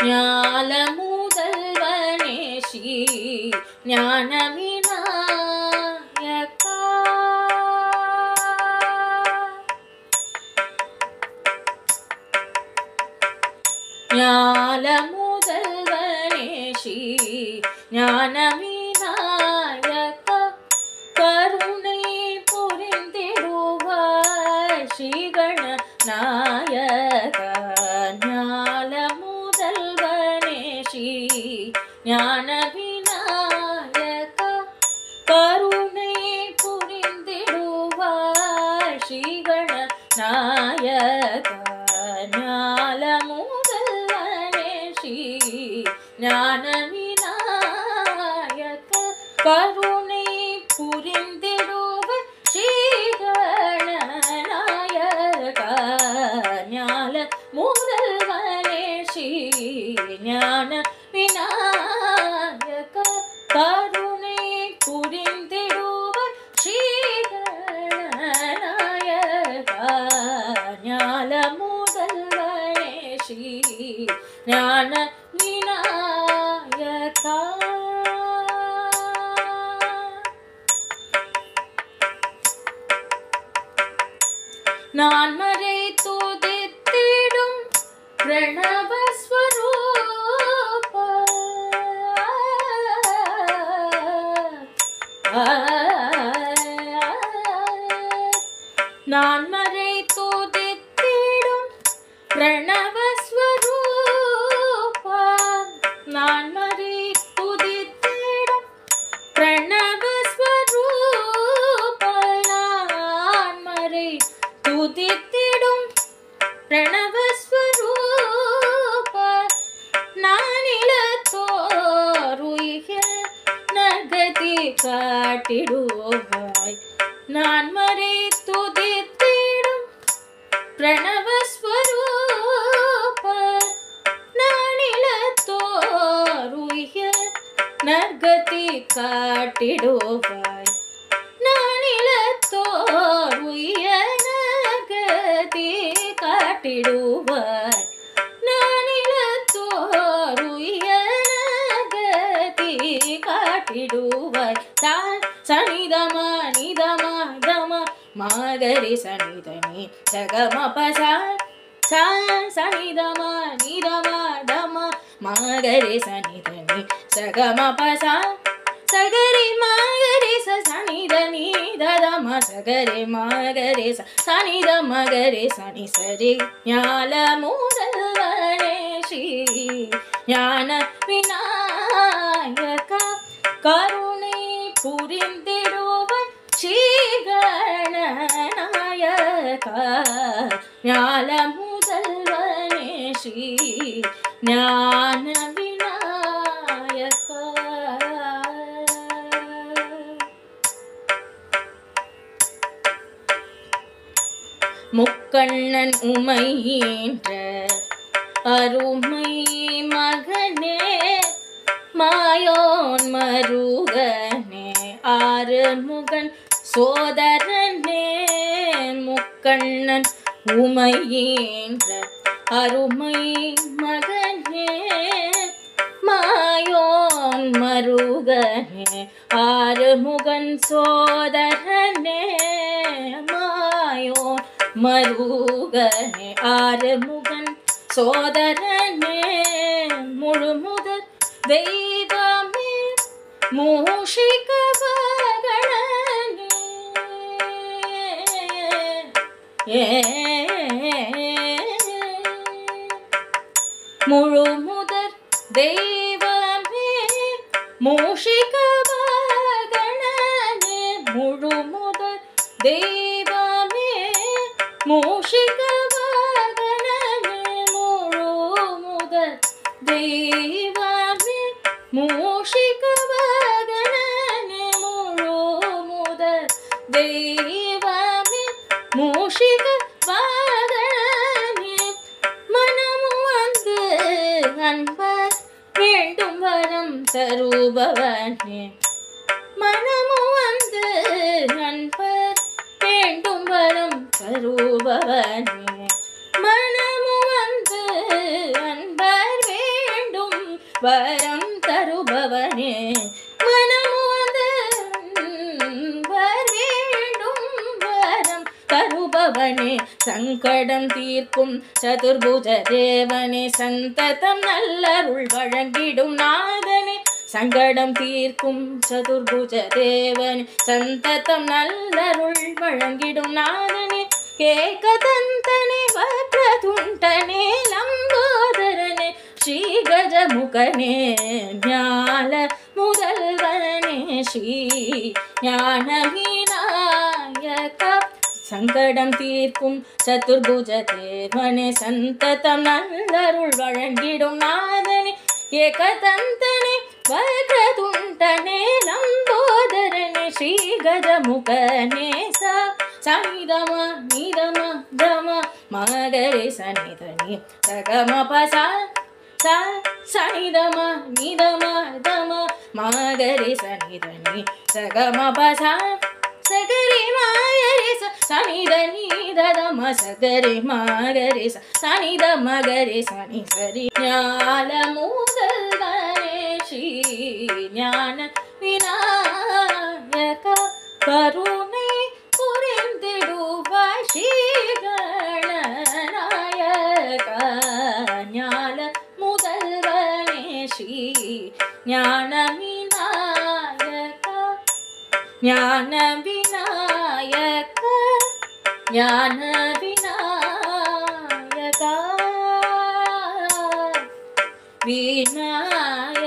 ஞால முதல்வனே ஸ்ரீ ஞான விநாயகா ஞால முதல்வனே ஸ்ரீ ஞான விநாயகா கருணை புரிந்திடுவாய் ஸ்ரீகண நாயக ஞான முதல்வனே ஸ்ரீ ஞான விநாயக கருணை புரிந்திடுவாய் ஸ்ரீகண நாயக ஞான முதல்வனே ஸ்ரீ ஞான விநாயக கருணை புரிந்திடுவ ஸ்ரீகணநாயக ஞான முதல்வனே ஸ்ரீ ஞான விநாயக கருணை புரிந்திடுவ ஸ்ரீகணநாயக ஞான முதல்வனே ஸ்ரீ ஞான விநாயகா நான் மறை துதித்திடும் பிரணவஸ்வரூப நான் மறை துதித்திடும் பிரணவஸ்வரூப நான் மறை துதித்திடும் பிரணவஸ்வரூப நான் மறை துதித்திடும் பிரணவஸ்வரூப நானிலத்தோருய நகதி காட்டிடுவாய் நான் மறை துதித்திடும் பிரணவஸ்வரூப நானிலத்தோருய நற்கதி காட்டிடுவாய் நானிலத்தோர் உயர்கதி காட்டிடுவாய் நானிலத்தோர் உயர்கதி காட்டிடுவாய் தான் சனிதம நிதம தம மாகரி சனிதனி சகம பசா சா சனிதம நிதம தம மாகரி சனிதனி சகம பசா சகரி மாகரி ச சனித நீதத ம சகரி மாகரி ச சனித மகரி சனி சரி ஞால மூதல்வனே ஸ்ரீ ஞான விநாயக கருணை புரிந்திடுவ ஸ்ரீகணநாயக ஞான முதல்வனே ஸ்ரீ ஞான விநாயக முக்கண்ணன் உமையின்ற அருமை மகனே மாயோன் மருகனே ஆறுமுகன் சோதரனே முக்கண்ணன் உமையின்ற அருமை மகனே மாயோன் மருகனே ஆறுமுகன் சோதரனே மாயோன் மருகனே ஆறுமுகன் சோதரனே முழுமுதற் தெய்வமே மூஷிக முழு முதற் தெய்வமே மூஷிக வாகனனே முழு முதற் தெய்வமே மூஷிக வாகனனே முழு முதற் தெய்வமே மூஷிக வாகனனே முழு முதற் தெய்வமே மூஷிக வாகனனே மனமு வந்து அன்பர் வேண்டும் வரம் தருபவனே மனமு வந்து அன்பர் வேண்டும் வரம் தருபவனே மனமு வந்து அன்பர் வேண்டும் வரம் தருபவனே மனமுவந்து வேண்டும் வரம் தருபவனே சங்கடம் தீர்க்கும் சதுர்புஜ தேவனே சந்ததம் நல்லருள் வழங்கிடும் நாதனே சங்கடம் தீர்க்கும் சதுர்புஜ தேவனே சந்ததம் நல்லருள் வழங்கிடும் நாதனே ஏகதந்தனே வக்ரதுண்டனே லம்போதரனே ஸ்ரீ கஜமுகனே ஞான முதல்வனே ஸ்ரீ ஞான விநாயக சங்கடம் தீர்க்கும் சதுர்புஜ தேவனே சந்ததம் நல்லருள் வழங்கிடும் நாதனே ஏகதந்தனே வக்ரதுண்டனே லம்போதரனே ஸ்ரீ கஜமுகனே சா சனிதம நிதம தம மகரே சனிதனி சகம பசா ச சனிதம நிதம தம மகரே சனிதனி சகம பசா சகரி மாயரி ச சனித நீததம சகரி மாகரி ச சனித மகரி சனி சரி ஞான மூதல் கணேஷி ஞான விநாயக கருணை புரிந்திடுவாய் ஸ்ரீ கணநாயக ஞான முதல்வனே ஸ்ரீ ஞான விநாயக ஞான விநாயக ஞான விநாயக விநாயக